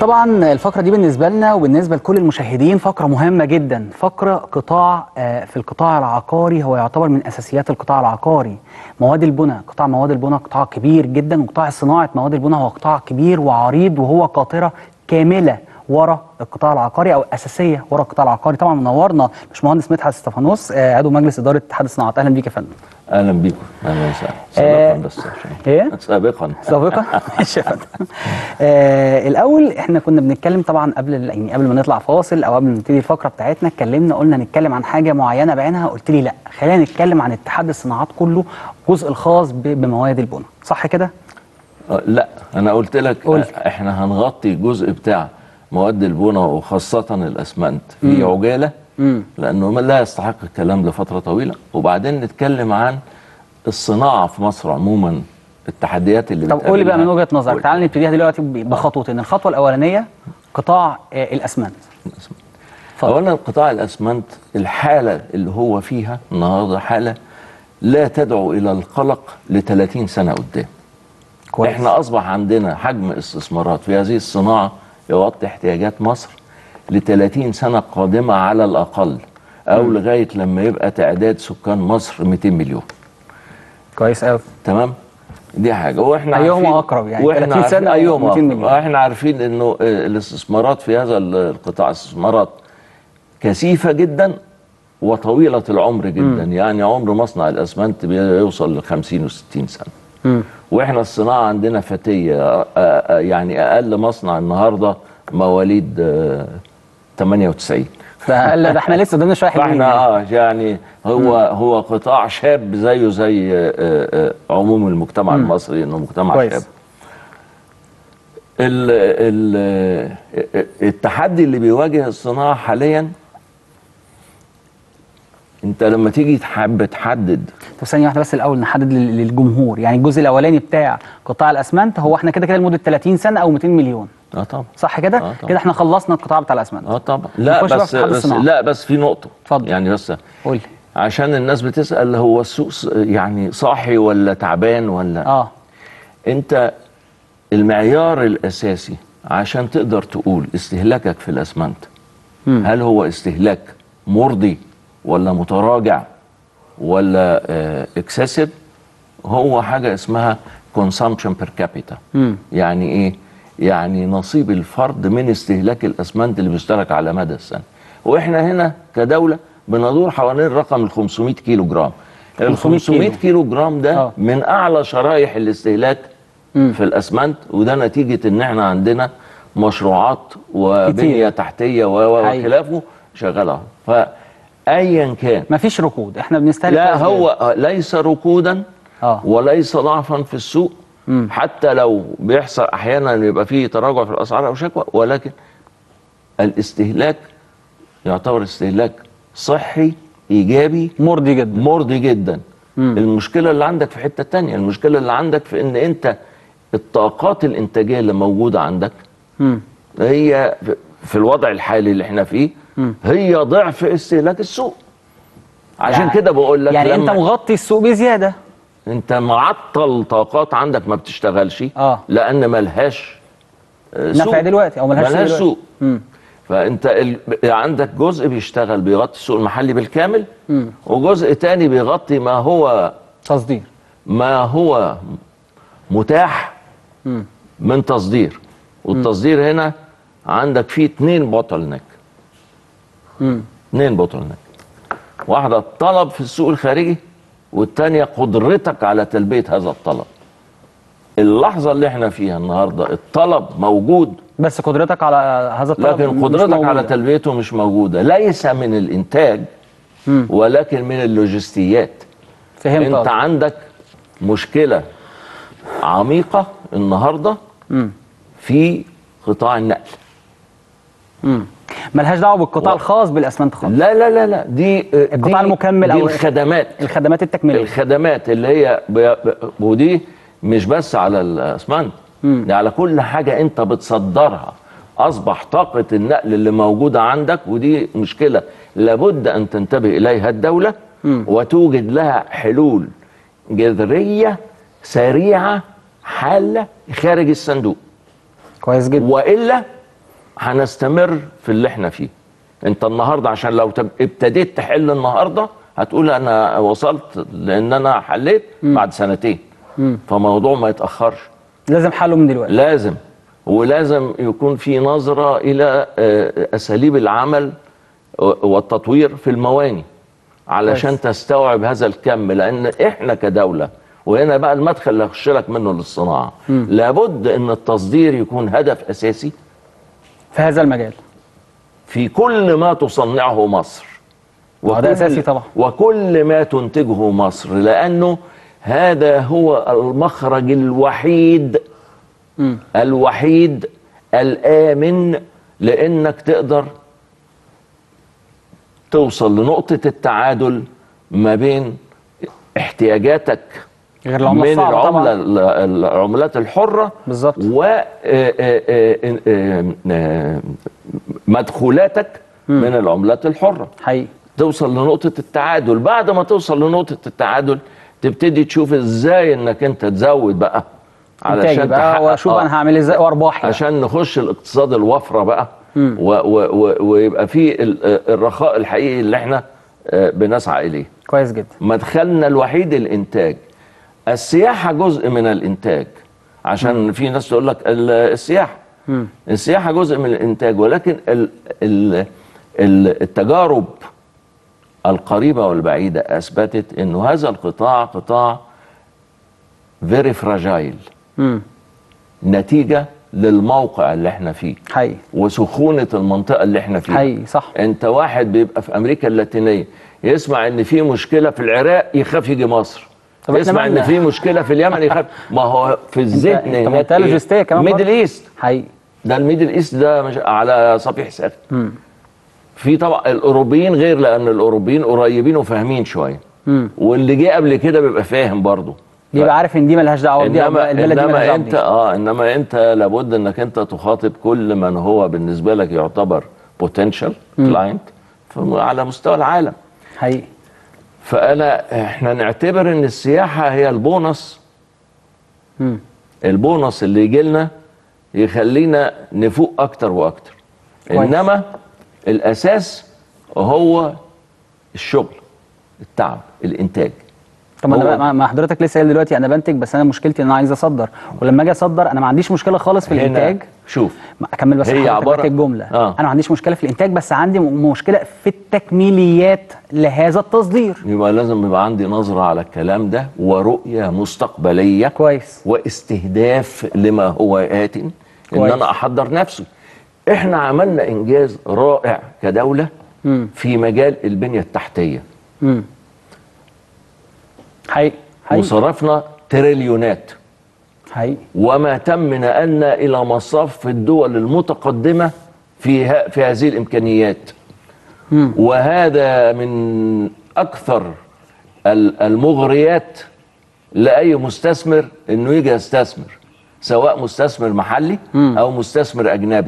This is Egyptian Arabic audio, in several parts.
طبعا الفقرة دي بالنسبة لنا وبالنسبة لكل المشاهدين فقرة مهمة جدا فقرة قطاع آه، في القطاع العقاري هو يعتبر من أساسيات القطاع العقاري مواد البناء قطاع مواد البناء قطاع كبير جدا وقطاع صناعة مواد البناء هو قطاع كبير وعريض وهو قاطرة كاملة ورا القطاع العقاري او اساسيه ورا القطاع العقاري طبعا منورنا باشمهندس مدحت استفانوس آه، عضو مجلس اداره اتحاد الصناعات اهلا بيك يا فندم اهلا بيكم اهلا وسهلا آه، سابقا بس عشان ايه سابقا سابقا ماشي يا فندم آه الاول احنا كنا بنتكلم طبعا قبل ال- يعني قبل ما نطلع فاصل او قبل ما نبتدي الفقره بتاعتنا اتكلمنا قلنا نتكلم عن حاجه معينه بعينها قلت لي لا خلينا نتكلم عن اتحاد الصناعات كله الجزء الخاص ب- بمواد البناء صح كده آه، لا انا قلت لك قول. آه، احنا هنغطي الجزء بتاع مواد البناء وخاصه الاسمنت في عجاله مم. لانه ما لا يستحق الكلام لفتره طويله وبعدين نتكلم عن الصناعه في مصر عموما التحديات اللي طب قول لي بقى من بتقابلها. وجهه نظرك قول. تعال نبتديها دلوقتي ب- بخطوتين الخطوه الاولانيه قطاع آه الاسمنت اتفضل. اولا قطاع الاسمنت الحاله اللي هو فيها النهارده حاله لا تدعو الى القلق ل 30 سنه قدام كويس احنا اصبح عندنا حجم استثمارات في هذه الصناعه يغطي احتياجات مصر ل 30 سنه قادمه على الاقل او لغايه لما يبقى تعداد سكان مصر 200 مليون كويس قوي تمام دي حاجه واحنا أيهما عارفين- أقرب يعني؟ واحنا 30 عارفين سنة أو ايهما 200 أقرب. مليون. احنا عارفين انه آه، الاستثمارات في هذا ال- القطاع استثمارات كثيفه جدا وطويله العمر جدا يعني عمر مصنع الاسمنت بيوصل ل 50 و60 سنه مم. واحنا الصناعه عندنا فتيه آه، آه، يعني اقل مصنع النهارده مواليد آه، 98 ده اقل ده احنا لسه قدامنا شويه حلوين فاحنا يعني. اه يعني هو هو قطاع شاب زيه زي آه، آه، عموم المجتمع المصري انه مجتمع كويس. شاب ال ال التحدي اللي بيواجه الصناعه حاليا انت لما تيجي تحب تحدد طب ثانية واحدة بس الأول نحدد لل- للجمهور يعني الجزء الأولاني بتاع قطاع الأسمنت هو احنا كده كده لمدة 30 سنة أو 200 مليون اه طبعا صح كده؟ آه طبعا. كده احنا خلصنا القطاع بتاع الأسمنت اه طبعا لا نخش بقى بس, في اتحاد بس الصناعة. لا بس في نقطه اتفضل. يعني بس قول لي عشان الناس بتسال هو السوق ص- يعني صاحي ولا تعبان ولا اه انت المعيار الاساسي عشان تقدر تقول استهلاكك في الاسمنت مم. هل هو استهلاك مرضي ولا متراجع ولا اكسسيف هو حاجه اسمها consumption per capita مم. يعني ايه يعني نصيب الفرد من استهلاك الاسمنت اللي بيشترك على مدى السنه واحنا هنا كدوله بندور حوالين رقم ال 500 كيلو جرام ال 500 500 كيلو. كيلو جرام ده آه. من اعلى شرائح الاستهلاك مم. في الاسمنت وده نتيجه ان احنا عندنا مشروعات وبنيه كتير. تحتيه و- و- حقيقي. وخلافه شغاله فايا كان مفيش ركود احنا بنستهلك لا كويس هو ليس ركودا اه وليس ضعفا في السوق مم. حتى لو بيحصل احيانا يبقى فيه تراجع في الاسعار او شكوى ولكن الاستهلاك يعتبر استهلاك صحي ايجابي مرضي جدا مرضي جدا مم. المشكله اللي عندك في حته تانية المشكله اللي عندك في ان انت الطاقات الانتاجيه اللي موجوده عندك مم. هي في- في الوضع الحالي اللي احنا فيه مم. هي ضعف استهلاك السوق عشان يعني- كده بقول لك يعني انت لما- مغطي السوق بزيادة انت معطل طاقات عندك ما بتشتغلش آه. لان ملهاش آه، نفع سوق. دلوقتي او ملهاش ملهاش دلوقتي. سوق مم. فانت ال... عندك جزء بيشتغل بيغطي السوق المحلي بالكامل مم. وجزء تاني بيغطي ما هو تصدير ما هو متاح مم. من تصدير والتصدير هنا عندك فيه اتنين بوتل نك مم. اتنين بوتل نك واحدة الطلب في السوق الخارجي والتانية قدرتك على تلبية هذا الطلب اللحظة اللي احنا فيها النهاردة الطلب موجود بس قدرتك على هذا الطلب لكن مش قدرتك موجودة. على تلبيته مش موجودة ليس من الإنتاج مم. ولكن من اللوجستيات فهمت انت قصدك. عندك مشكلة عميقة النهاردة مم. في قطاع النقل مم. ملهاش دعوه بالقطاع و- الخاص بالاسمنت خالص لا لا لا لا دي القطاع دي المكمل دي أو الخدمات الخدمات التكميليه الخدمات اللي هي ب... ب... ودي مش بس على الاسمنت مم. دي على كل حاجه انت بتصدرها اصبح طاقه النقل اللي موجوده عندك ودي مشكله لابد ان تنتبه اليها الدوله مم. وتوجد لها حلول جذريه سريعه حاله خارج الصندوق كويس جدا والا هنستمر في اللي احنا فيه انت النهارده عشان لو تب- ابتديت تحل النهارده هتقول انا وصلت لان انا حليت بعد سنتين فموضوع ما يتاخرش لازم حله من دلوقتي لازم ولازم يكون في نظرة إلى آه، أساليب العمل والتطوير في المواني علشان كويس. تستوعب هذا الكم لأن إحنا كدولة وهنا بقى المدخل اللي هخش لك منه للصناعة لابد أن التصدير يكون هدف أساسي في هذا المجال في كل ما تصنعه مصر آه، ده وكل- أساسي طبعا. وكل ما تنتجه مصر لأنه هذا هو المخرج الوحيد مم. الوحيد الآمن لأنك تقدر توصل لنقطة التعادل ما بين احتياجاتك غير العملة من الصعبة العملة طبعا ال- العملات الحرة بالظبط. ومدخولاتك من العملات الحرة حقيقي توصل لنقطة التعادل بعد ما توصل لنقطة التعادل تبتدي تشوف ازاي انك انت تزود بقى انتاجي بقى تحقق- واشوف آه، انا هعمل ازاي وارباحي عشان نخش الاقتصاد الوفرة بقى و و و ويبقى في ال- الرخاء الحقيقي اللي احنا آه، بنسعى اليه كويس جدا مدخلنا الوحيد الانتاج السياحه جزء من الانتاج عشان في ناس تقول لك ال- السياحه السياحه جزء من الانتاج ولكن ال ال ال التجارب القريبه والبعيده اثبتت انه هذا القطاع قطاع فيري فراجايل امم نتيجه للموقع اللي احنا فيه حقيقي وسخونه المنطقه اللي احنا فيها حقيقي صح انت واحد بيبقى في امريكا اللاتينيه يسمع ان في مشكله في العراق يخاف يجي مصر طب احنا يسمع ان مالنا؟ في مشكله في اليمن يخاف ما هو في الذهن انت هناك منطقة لوجستية كمان ميدل برضه. ايست حقيقي ده الميدل ايست ده مش على صفيح ساخن امم في طبعا الاوروبيين غير لان الاوروبيين قريبين وفاهمين شويه امم واللي جه قبل كده بيبقى فاهم برضه بيبقى عارف ان دي ملهاش دعوه بدي أو انما البلد دي ملهاش انما دعوه انت بدي. اه انما انت لابد انك انت تخاطب كل من هو بالنسبه لك يعتبر بوتنشال كلاينت على مستوى العالم حقيقي فانا احنا نعتبر ان السياحه هي البونص امم البونص اللي يجي لنا يخلينا نفوق اكتر واكتر كويس. انما الاساس هو الشغل التعب الانتاج طب ما هو- انا بقى- ما حضرتك لسه قايل دلوقتي انا بنتج بس انا مشكلتي ان انا عايز اصدر ولما اجي اصدر انا ما عنديش مشكله خالص في هنا الانتاج شوف ما اكمل بس هي حضرتك عبارة- بقية الجمله آه. انا ما عنديش مشكله في الانتاج بس عندي م- مشكله في التكميليات لهذا التصدير يبقى لازم يبقى عندي نظرة على الكلام ده ورؤية مستقبلية كويس واستهداف لما هو آت ان كويس. انا احضر نفسي احنا عملنا انجاز رائع كدولة امم في مجال البنية التحتية امم حقيقي حقيقي وصرفنا تريليونات حقيقي وما تم نقلنا الى مصاف الدول المتقدمة في ه- في هذه الامكانيات مم. وهذا من اكثر ال- المغريات لاي مستثمر انه يجي يستثمر سواء مستثمر محلي مم. او مستثمر اجنبي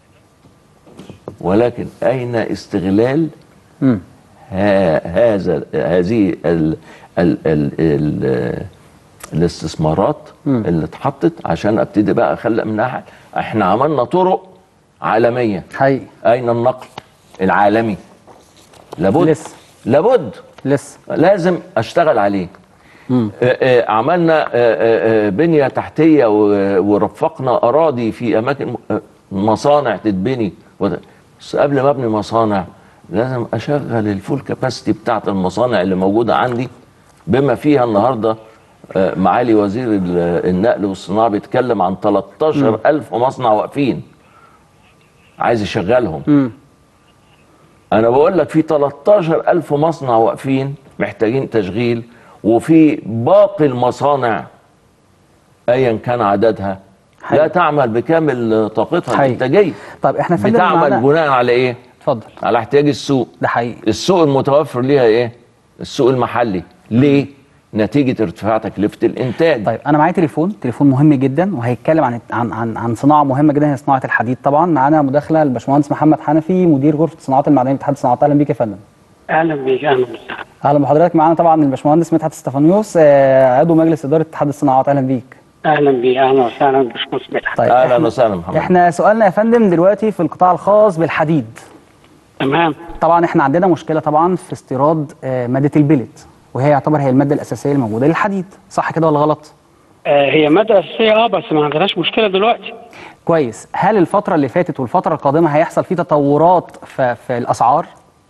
ولكن اين استغلال امم ها هذا هذه ال ال ال ال الاستثمارات مم. اللي اتحطت عشان ابتدي بقى اخلق منها حاجة. احنا عملنا طرق عالميه حقيقي اين النقل العالمي لابد لسه. لابد لسه لازم اشتغل عليه مم. آه، آه، عملنا آه، آه، آه، بنية تحتية و- ورفقنا أراضي في أماكن آه، مصانع تتبني وده. بس قبل ما أبني مصانع لازم أشغل الفول كاباسيتي بتاعت المصانع اللي موجودة عندي بما فيها النهاردة آه، معالي وزير ال- النقل والصناعة بيتكلم عن 13 ألف مصنع واقفين عايز يشغلهم امم انا بقول لك في 13 الف مصنع واقفين محتاجين تشغيل وفي باقي المصانع ايا كان عددها حقيقي. لا تعمل بكامل طاقتها حقيقي. الانتاجيه طب احنا فندم بتعمل معانا- بناء على ايه اتفضل على احتياج السوق ده حقيقي السوق المتوفر ليها ايه السوق المحلي ليه نتيجه ارتفاع تكلفه الانتاج طيب انا معايا تليفون تليفون مهم جدا وهيتكلم عن عن عن, عن صناعه مهمه جدا هي صناعه الحديد طبعا معانا مداخله الباشمهندس محمد حنفي مدير غرفه الصناعات المعدنيه باتحاد الصناعات اهلا بيك يا فندم اهلا بيك اهلا وسهلا اهلا بحضرتك معانا طبعا الباشمهندس مدحت استفانيوس آه، عضو مجلس اداره اتحاد الصناعات اهلا بيك اهلا بيه اهلا وسهلا باشمهندس مدحت طيب اهلا إحنا- وسهلا محمد احنا سؤالنا يا فندم دلوقتي في القطاع الخاص بالحديد تمام طبعا احنا عندنا مشكله طبعا في استيراد آه، ماده البلت وهي يعتبر هي الماده الاساسيه الموجوده للحديد صح كده ولا غلط آه هي ماده اساسيه اه بس ما عندناش مشكله دلوقتي كويس هل الفتره اللي فاتت والفتره القادمه هيحصل في تطورات في, في الاسعار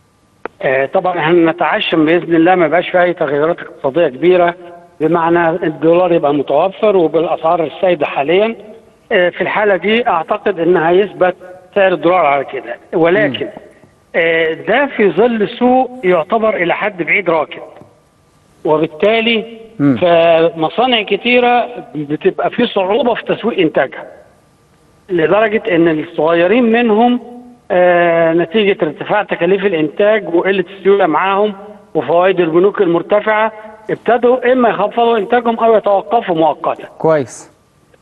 آه طبعا احنا نتعشم باذن الله ما يبقاش في اي تغيرات اقتصاديه كبيره بمعنى الدولار يبقى متوفر وبالاسعار السائده حاليا آه في الحاله دي اعتقد ان هيثبت سعر الدولار على كده ولكن آه ده في ظل سوق يعتبر الى حد بعيد راكد وبالتالي مم. فمصانع كتيره بتبقى في صعوبه في تسويق انتاجها لدرجه ان الصغيرين منهم آه نتيجه ارتفاع تكاليف الانتاج وقله السيوله معاهم وفوائد البنوك المرتفعه ابتدوا اما يخفضوا انتاجهم او يتوقفوا مؤقتا كويس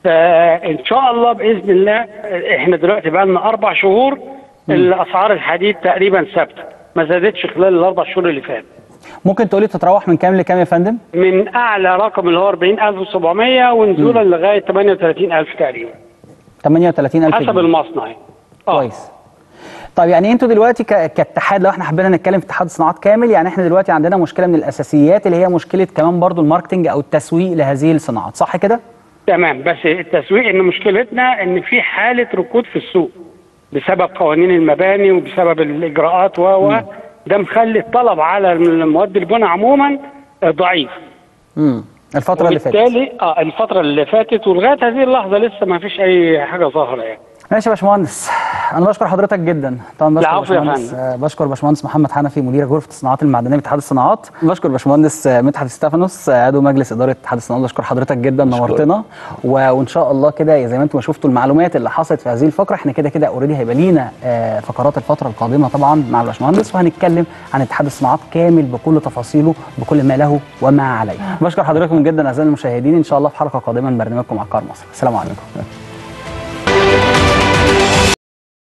فان شاء الله باذن الله احنا دلوقتي بقى لنا اربع شهور الاسعار الحديد تقريبا ثابته ما زادتش خلال الاربع شهور اللي فاتوا ممكن تقولي تتراوح من كام لكام يا فندم من اعلى رقم اللي هو 40700 ونزولا لغايه 38000 تقريبا 38000 حسب جنيه. المصنع يعني. آه. كويس طيب يعني انتوا دلوقتي ك- كاتحاد لو احنا حبينا نتكلم في اتحاد الصناعات كامل يعني احنا دلوقتي عندنا مشكله من الاساسيات اللي هي مشكله كمان برضو الماركتنج او التسويق لهذه الصناعات صح كده تمام بس التسويق ان مشكلتنا ان في حاله ركود في السوق بسبب قوانين المباني وبسبب الاجراءات و و ده مخلي الطلب على المواد البناء عموما آه، ضعيف امم الفتره اللي فاتت وبالتالي اه الفتره اللي فاتت ولغايه هذه اللحظه لسه ما فيش اي حاجه ظاهره يعني ماشي يا باشمهندس انا بشكر حضرتك جدا طبعا بشكر العفو يا باشمهندس فندم. آه، بشكر باشمهندس محمد حنفي مدير غرفه الصناعات المعدنيه باتحاد الصناعات بشكر باشمهندس آه، مدحت ستيفانوس آه، عضو مجلس اداره اتحاد الصناعات بشكر حضرتك جدا بشكرك. نورتنا و... وان شاء الله كده زي ما انتم شفتوا المعلومات اللي حصلت في هذه الفقره احنا كده كده اوريدي هيبقى لينا آه، فقرات الفتره القادمه طبعا مع الباشمهندس وهنتكلم عن اتحاد الصناعات كامل بكل تفاصيله بكل ما له وما عليه بشكر حضراتكم جدا اعزائي المشاهدين ان شاء الله في حلقه قادمه من برنامجكم عقار مصر السلام عليكم